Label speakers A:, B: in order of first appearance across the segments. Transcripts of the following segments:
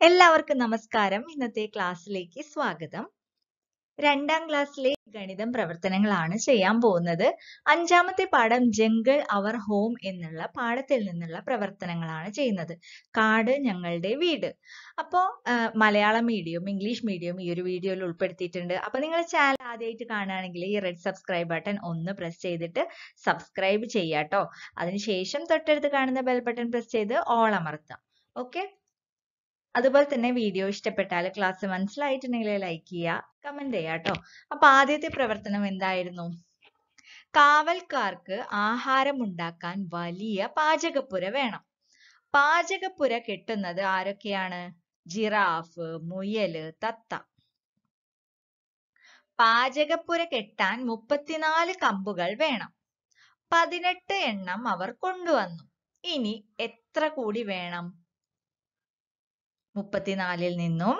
A: എല്ലാവർക്കും നമസ്കാരം ഇന്നത്തെ ക്ലാസ്സിലേക്ക് സ്വാഗതം രണ്ടാം ക്ലാസ്സിലെ ഗണിതം പ്രവർത്തനങ്ങളാണ് ചെയ്യാൻ പോകുന്നത് അഞ്ചാമത്തെ പാഠം ജംഗിൾ അവർ ഹോം എന്നുള്ള പാഠത്തിൽ നിന്നുള്ള പ്രവർത്തനങ്ങളാണ് ചെയ്യുന്നത് കാട് ഞങ്ങളുടെ വീട് അപ്പോ മലയാളം മീഡിയം ഇംഗ്ലീഷ് മീഡിയം ഈ ഒരു വീഡിയോയിൽ ഉൾപ്പെടുത്തിയിട്ടുണ്ട് അപ്പൊ നിങ്ങൾ ചാനൽ ആദ്യമായിട്ട് കാണുകയാണെങ്കിൽ ഈ റെഡ് സബ്സ്ക്രൈബ് ബട്ടൺ ഒന്ന് പ്രസ് ചെയ്തിട്ട് സബ്സ്ക്രൈബ് ചെയ്യാട്ടോ അതിനുശേഷം തൊട്ടടുത്ത് കാണുന്ന ബെൽ ബട്ടൺ പ്രസ് ചെയ്ത് ഓൾ അമർത്താം ഓക്കെ അതുപോലെ തന്നെ വീഡിയോ ഇഷ്ടപ്പെട്ടാൽ ക്ലാസ് മനസ്സിലായിട്ടുണ്ടെങ്കിൽ ലൈക്ക് ചെയ്യുക കമന്റ് ചെയ്യുക കേട്ടോ അപ്പൊ ആദ്യത്തെ പ്രവർത്തനം എന്തായിരുന്നു കാവൽക്കാർക്ക് ആഹാരം ഉണ്ടാക്കാൻ വലിയ പാചകപ്പുര വേണം പാചകപ്പുര കെട്ടുന്നത് ആരൊക്കെയാണ് ജിറാഫ് മുയല് തത്ത പാചകപ്പുര കെട്ടാൻ മുപ്പത്തിനാല് കമ്പുകൾ വേണം പതിനെട്ട് എണ്ണം അവർ കൊണ്ടുവന്നു ഇനി എത്ര കൂടി വേണം മുപ്പത്തിനാലിൽ നിന്നും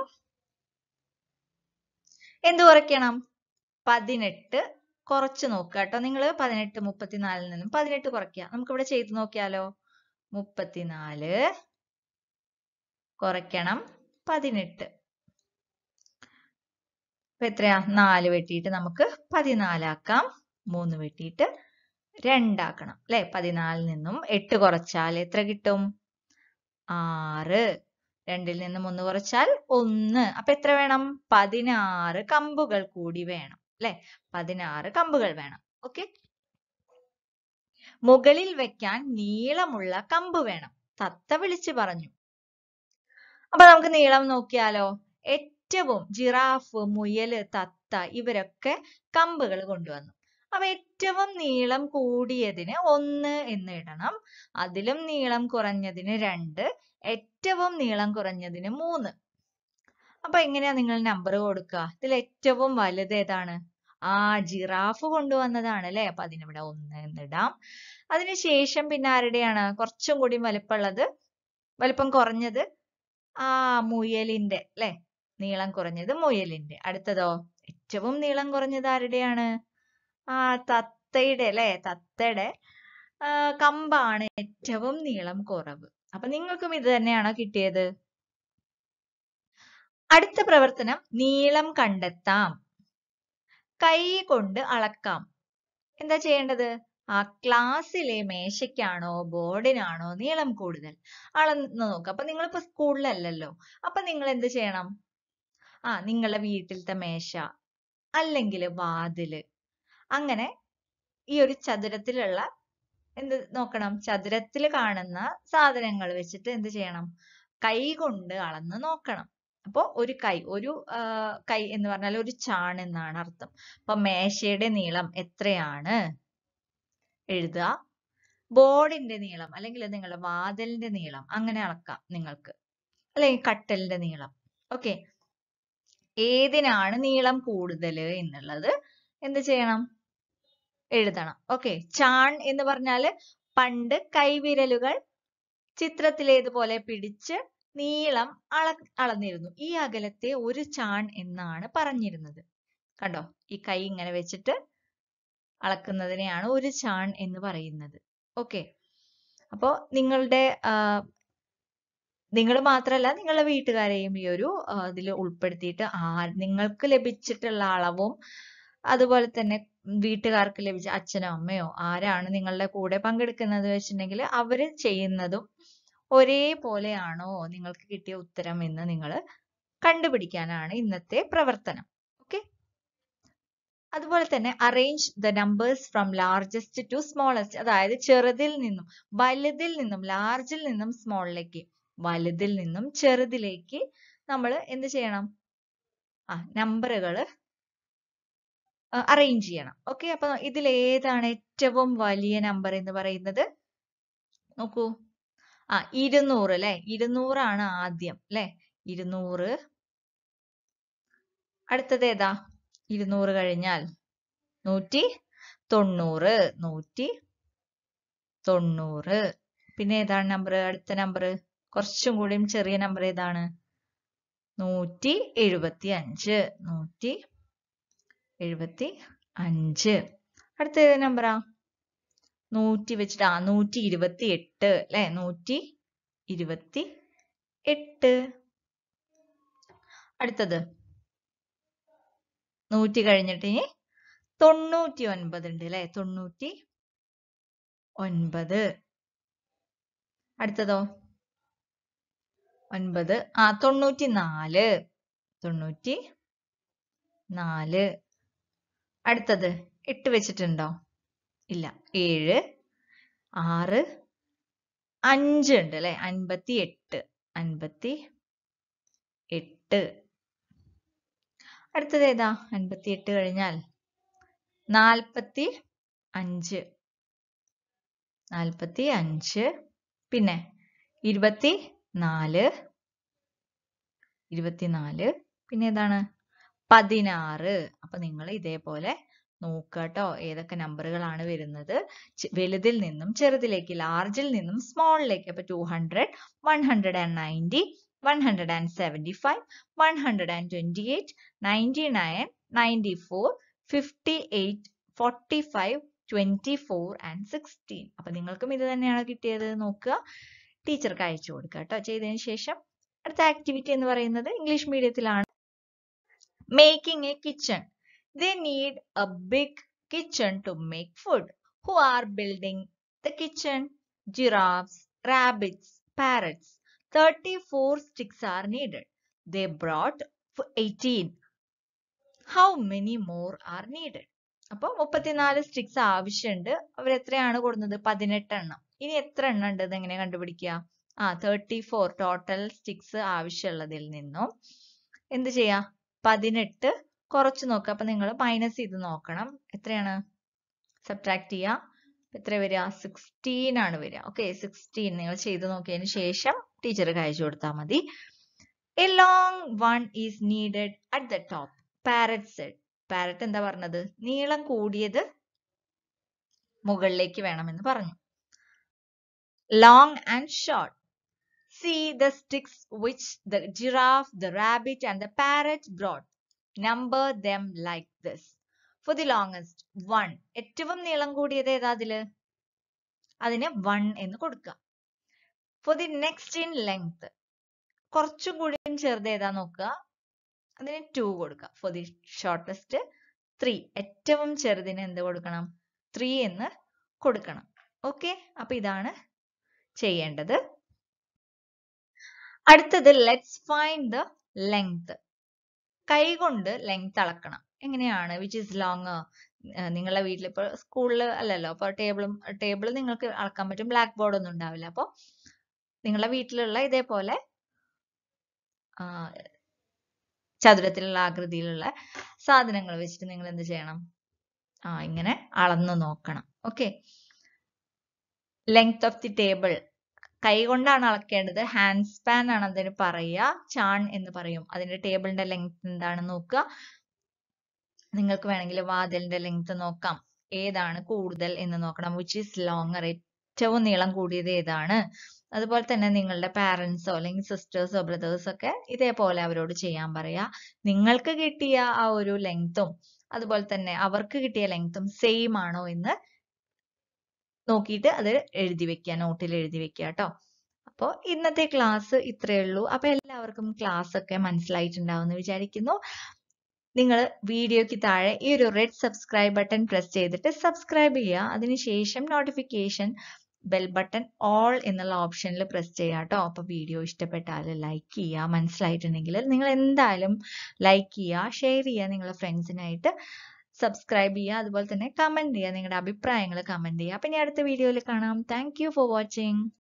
A: എന്ത് കുറയ്ക്കണം പതിനെട്ട് കുറച്ച് നോക്കുക കേട്ടോ നിങ്ങൾ പതിനെട്ട് മുപ്പത്തിനാലിൽ നിന്നും പതിനെട്ട് കുറയ്ക്കുക നമുക്ക് ഇവിടെ ചെയ്ത് നോക്കിയാലോ മുപ്പത്തിനാല് കുറയ്ക്കണം പതിനെട്ട് ഇപ്പൊ എത്രയാ നാല് വെട്ടിയിട്ട് നമുക്ക് പതിനാലാക്കാം മൂന്ന് വെട്ടിയിട്ട് രണ്ടാക്കണം അല്ലെ പതിനാലിൽ നിന്നും എട്ട് കുറച്ചാൽ എത്ര കിട്ടും ആറ് രണ്ടിൽ നിന്നും ഒന്ന് കുറച്ചാൽ ഒന്ന് അപ്പൊ എത്ര വേണം പതിനാറ് കമ്പുകൾ കൂടി വേണം അല്ലെ പതിനാറ് കമ്പുകൾ വേണം ഓക്കെ മുകളിൽ വെക്കാൻ നീളമുള്ള കമ്പ് വേണം തത്ത വിളിച്ചു പറഞ്ഞു അപ്പൊ നമുക്ക് നീളം നോക്കിയാലോ ഏറ്റവും ജിറാഫ് മുയല് തത്ത ഇവരൊക്കെ കമ്പുകൾ കൊണ്ടുവന്നു അപ്പൊ ഏറ്റവും നീളം കൂടിയതിന് ഒന്ന് എന്ന് ഇടണം അതിലും നീളം കുറഞ്ഞതിന് രണ്ട് ഏറ്റവും നീളം കുറഞ്ഞതിന് മൂന്ന് അപ്പൊ എങ്ങനെയാ നിങ്ങൾ നമ്പർ കൊടുക്കുക ഇതിൽ ഏറ്റവും വലുത് ഏതാണ് ആ ജിറാഫ് കൊണ്ടുവന്നതാണ് അല്ലെ അപ്പൊ അതിനിവിടെ ഒന്ന് എന്നിടാം അതിനുശേഷം പിന്നെ ആരുടെയാണ് കുറച്ചും കൂടി വലുപ്പമുള്ളത് വലുപ്പം കുറഞ്ഞത് ആ മുയലിന്റെ അല്ലെ നീളം കുറഞ്ഞത് മുയലിന്റെ അടുത്തതോ ഏറ്റവും നീളം കുറഞ്ഞത് ആരുടെയാണ് ആ തത്തയുടെ അല്ലെ തത്തയുടെ കമ്പാണ് ഏറ്റവും നീളം കുറവ് അപ്പൊ നിങ്ങൾക്കും ഇത് തന്നെയാണോ കിട്ടിയത് അടുത്ത പ്രവർത്തനം നീളം കണ്ടെത്താം കൈ കൊണ്ട് അളക്കാം എന്താ ചെയ്യേണ്ടത് ആ ക്ലാസ്സിലെ മേശയ്ക്കാണോ ബോർഡിനാണോ നീളം കൂടുതൽ അളന്ന് നോക്കുക അപ്പൊ നിങ്ങളിപ്പോ സ്കൂളിലല്ലല്ലോ അപ്പൊ നിങ്ങൾ എന്ത് ചെയ്യണം ആ നിങ്ങളുടെ വീട്ടിലത്തെ മേശ അല്ലെങ്കിൽ വാതില് അങ്ങനെ ഈ ഒരു ചതുരത്തിലുള്ള എന്ത് നോക്കണം ചതുരത്തിൽ കാണുന്ന സാധനങ്ങൾ വെച്ചിട്ട് എന്ത് ചെയ്യണം കൈ കൊണ്ട് അളന്ന് നോക്കണം അപ്പോ ഒരു കൈ ഒരു കൈ എന്ന് പറഞ്ഞാൽ ഒരു ചാൺ എന്നാണ് അർത്ഥം അപ്പൊ മേശയുടെ നീളം എത്രയാണ് എഴുതുക ബോർഡിന്റെ നീളം അല്ലെങ്കിൽ നിങ്ങളുടെ വാതിലിന്റെ നീളം അങ്ങനെ അളക്കാം നിങ്ങൾക്ക് അല്ലെങ്കിൽ കട്ടലിന്റെ നീളം ഓക്കെ ഏതിനാണ് നീളം കൂടുതൽ എന്നുള്ളത് എന്ത് ചെയ്യണം എഴുതണം ഓക്കെ ചാൺ എന്ന് പറഞ്ഞാല് പണ്ട് കൈവിരലുകൾ ചിത്രത്തിലേതുപോലെ പിടിച്ച് നീളം അള അളന്നിരുന്നു ഈ അകലത്തെ ഒരു ചാൺ എന്നാണ് പറഞ്ഞിരുന്നത് കണ്ടോ ഈ കൈ ഇങ്ങനെ വെച്ചിട്ട് അളക്കുന്നതിനെയാണ് ഒരു ചാൺ എന്ന് പറയുന്നത് ഓക്കെ അപ്പോ നിങ്ങളുടെ നിങ്ങൾ മാത്രമല്ല നിങ്ങളുടെ വീട്ടുകാരെയും ഈ ഒരു ഇതിൽ ഉൾപ്പെടുത്തിയിട്ട് ആ നിങ്ങൾക്ക് ലഭിച്ചിട്ടുള്ള അളവും അതുപോലെ തന്നെ വീട്ടുകാർക്ക് ലഭിച്ച അച്ഛനോ അമ്മയോ ആരാണ് നിങ്ങളുടെ കൂടെ പങ്കെടുക്കുന്നത് വെച്ചിട്ടുണ്ടെങ്കിൽ അവര് ചെയ്യുന്നതും ഒരേപോലെയാണോ നിങ്ങൾക്ക് കിട്ടിയ ഉത്തരം എന്ന് നിങ്ങൾ കണ്ടുപിടിക്കാനാണ് ഇന്നത്തെ പ്രവർത്തനം ഓക്കെ അതുപോലെ തന്നെ arrange the numbers from largest to smallest അതായത് ചെറുതിൽ നിന്നും വലുതിൽ നിന്നും ലാർജിൽ നിന്നും സ്മോളിലേക്ക് വലുതിൽ നിന്നും ചെറുതിലേക്ക് നമ്മൾ എന്ത് ചെയ്യണം ആ നമ്പറുകൾ അറേഞ്ച് ചെയ്യണം ഓക്കെ അപ്പൊ ഇതിൽ ഏതാണ് ഏറ്റവും വലിയ നമ്പർ എന്ന് പറയുന്നത് നോക്കൂ ആ ഇരുന്നൂറ് അല്ലെ ഇരുന്നൂറാണ് ആദ്യം അല്ലെ ഇരുന്നൂറ് അടുത്തത് ഏതാ ഇരുന്നൂറ് കഴിഞ്ഞാൽ നൂറ്റി തൊണ്ണൂറ് നൂറ്റി തൊണ്ണൂറ് പിന്നെ ഏതാണ് നമ്പർ അടുത്ത നമ്പർ കുറച്ചും കൂടിയും ചെറിയ നമ്പർ ഏതാണ് നൂറ്റി എഴുപത്തി അഞ്ച് നൂറ്റി എഴുപത്തി അഞ്ച് അടുത്ത ഏത് നമ്പറാ നൂറ്റി വെച്ചിട്ട് ആ നൂറ്റി ഇരുപത്തി എട്ട് അല്ലെ നൂറ്റി ഇരുപത്തി എട്ട് അടുത്തത് നൂറ്റി കഴിഞ്ഞിട്ട് ഇനി തൊണ്ണൂറ്റി ഒൻപത് ഉണ്ട് അല്ലെ തൊണ്ണൂറ്റി ഒൻപത് അടുത്തതോ ഒൻപത് ആ തൊണ്ണൂറ്റി നാല് തൊണ്ണൂറ്റി നാല് അടുത്തത് എട്ട് വെച്ചിട്ടുണ്ടോ ഇല്ല ഏഴ് ആറ് അഞ്ച് ഉണ്ട് അല്ലെ അൻപത്തി എട്ട് അൻപത്തി എട്ട് അടുത്തത് ഏതാ അൻപത്തി എട്ട് കഴിഞ്ഞാൽ നാൽപ്പത്തി അഞ്ച് നാൽപ്പത്തി അഞ്ച് പിന്നെ ഇരുപത്തി നാല് ഇരുപത്തിനാല് പിന്നെ ഏതാണ് പതിനാറ് അപ്പൊ നിങ്ങൾ ഇതേപോലെ നോക്കുക കേട്ടോ ഏതൊക്കെ നമ്പറുകളാണ് വരുന്നത് ചെ- വലുതിൽ നിന്നും ചെറുതിലേക്ക് ലാർജിൽ നിന്നും സ്മോളിലേക്ക് അപ്പൊ two hundred one hundred and ninety one hundred and seventy five one hundred and twenty eight ninety nine ninety four fifty eight forty five twenty four and sixteen അപ്പൊ നിങ്ങൾക്കും ഇത് തന്നെയാണ് കിട്ടിയത് നോക്കുക ടീച്ചർക്ക് അയച്ചു കൊടുക്കുക കേട്ടോ ചെയ്തതിന് ശേഷം അടുത്ത ആക്ടിവിറ്റി എന്ന് പറയുന്നത് ഇംഗ്ലീഷ് മീഡിയത്തിലാണ് making a kitchen they need a big kitchen to make food who are building the kitchen giraffes rabbits parrots thirty four sticks are needed they brought eighteen how many more are needed അപ്പൊ മുപ്പത്തിനാല് sticks ആവശ്യമുണ്ട് അവർ എത്രയാണ് കൊടുക്കുന്നത് പതിനെട്ട് എണ്ണം ഇനി എത്ര എണ്ണം ഉണ്ട് ഇത് എങ്ങനെ കണ്ടുപിടിക്കുക ആ തേർട്ടി ഫോർ ടോട്ടൽ സ്റ്റിക്സ് ആവശ്യമുള്ളതിൽ നിന്നും എന്ത് ചെയ്യാ പതിനെട്ട് കുറച്ച് നോക്കുക അപ്പൊ നിങ്ങൾ മൈനസ് ചെയ്ത് നോക്കണം എത്രയാണ് സബ്ട്രാക്ട് ചെയ്യുക എത്ര വരിക സിക്സ്റ്റീൻ ആണ് വരിക ഓക്കെ സിക്സ്റ്റീൻ നിങ്ങൾ ചെയ്ത് നോക്കിയതിന് ശേഷം ടീച്ചർക്ക് അയച്ചു കൊടുത്താൽ മതി a long one is needed at the top parrot said parrot എന്താ പറഞ്ഞത് നീളം കൂടിയത് മുകളിലേക്ക് വേണമെന്ന് പറഞ്ഞു long and short see the sticks which the giraffe the rabbit and the parrot brought number them like this for the longest one ഏറ്റവും നീളം കൂടിയത് ഏതാ അതില് അതിന് വൺ എന്ന് കൊടുക്കുക for the next in length കുറച്ചും കൂടി ചെറുത് ഏതാ നോക്കുക അതിന് ടു കൊടുക്കുക ഫോർ ദി ഷോർട്ടസ്റ്റ് ത്രീ ഏറ്റവും ചെറുതിന് എന്ത് കൊടുക്കണം ത്രീ എന്ന് കൊടുക്കണം ഓക്കെ അപ്പൊ ഇതാണ് ചെയ്യേണ്ടത് അടുത്തത് ലെറ്റ്സ് ഫൈൻഡ് ദ ലെങ്ത് കൈകൊണ്ട് ലെങ്ത് അളക്കണം എങ്ങനെയാണ് വിച്ച് ഇസ് ലോങ് നിങ്ങളുടെ വീട്ടിൽ ഇപ്പോൾ സ്കൂളിൽ അല്ലല്ലോ അപ്പോൾ ടേബിളും ടേബിൾ നിങ്ങൾക്ക് അളക്കാൻ പറ്റും ബ്ലാക്ക് ബോർഡ് ഒന്നും ഉണ്ടാവില്ല അപ്പോൾ നിങ്ങളുടെ വീട്ടിലുള്ള ഇതേപോലെ ആ, ചതുരത്തിലുള്ള ആകൃതിയിലുള്ള സാധനങ്ങൾ വെച്ചിട്ട് നിങ്ങൾ എന്ത് ചെയ്യണം ആ ഇങ്ങനെ അളന്നു നോക്കണം okay length of the table കൈ കൊണ്ടാണ് അളക്കേണ്ടത് ഹാൻഡ് സ്പാൻ ആണ് അതിന് പറയുക ചാൺ എന്ന് പറയും അതിന്റെ ടേബിളിന്റെ ലെങ്ത് എന്താണെന്ന് നോക്കുക നിങ്ങൾക്ക് വേണമെങ്കിൽ വാതിലിന്റെ ലെങ്ത് നോക്കാം ഏതാണ് കൂടുതൽ എന്ന് നോക്കണം വിച്ച് ഈസ് ലോങ്ങർ ഏറ്റവും നീളം കൂടിയത് ഏതാണ് അതുപോലെ തന്നെ നിങ്ങളുടെ പാരൻസോ അല്ലെങ്കിൽ സിസ്റ്റേഴ്സോ ബ്രദേഴ്സോ ഒക്കെ ഇതേപോലെ അവരോട് ചെയ്യാൻ പറയാ നിങ്ങൾക്ക് കിട്ടിയ ആ ഒരു ലെങ്ത്തും അതുപോലെ തന്നെ അവർക്ക് കിട്ടിയ ലെങ്ത്തും സെയിം ആണോ എന്ന് നോക്കിയിട്ട് അത് എഴുതി വെക്കുക നോട്ടിൽ എഴുതി വെക്കുക കേട്ടോ അപ്പോൾ ഇന്നത്തെ ക്ലാസ് ഇത്രയേ ഉള്ളൂ അപ്പൊ എല്ലാവർക്കും ക്ലാസ് ഒക്കെ മനസ്സിലായിട്ടുണ്ടാവുമെന്ന് വിചാരിക്കുന്നു നിങ്ങൾ വീഡിയോയ്ക്ക് താഴെ ഈ ഒരു റെഡ് സബ്സ്ക്രൈബ് ബട്ടൺ പ്രസ് ചെയ്തിട്ട് സബ്സ്ക്രൈബ് ചെയ്യുക അതിനുശേഷം നോട്ടിഫിക്കേഷൻ ബെൽ ബട്ടൺ ഓൾ എന്നുള്ള ഓപ്ഷനിൽ പ്രസ് ചെയ്യുക കേട്ടോ അപ്പോൾ വീഡിയോ ഇഷ്ടപ്പെട്ടാൽ ലൈക്ക് ചെയ്യുക മനസ്സിലായിട്ടുണ്ടെങ്കിൽ നിങ്ങൾ എന്തായാലും ലൈക്ക് ചെയ്യുക ഷെയർ ചെയ്യുക നിങ്ങളുടെ ഫ്രണ്ട്സിനായിട്ട് സബ്സ്ക്രൈബ് ചെയ്യുക അതുപോലെ തന്നെ കമന്റ് ചെയ്യുക നിങ്ങളുടെ അഭിപ്രായങ്ങൾ കമന്റ് ചെയ്യുക പിന്നെ അടുത്ത വീഡിയോയിൽ കാണാം താങ്ക് യു ഫോർ വാച്ചിങ്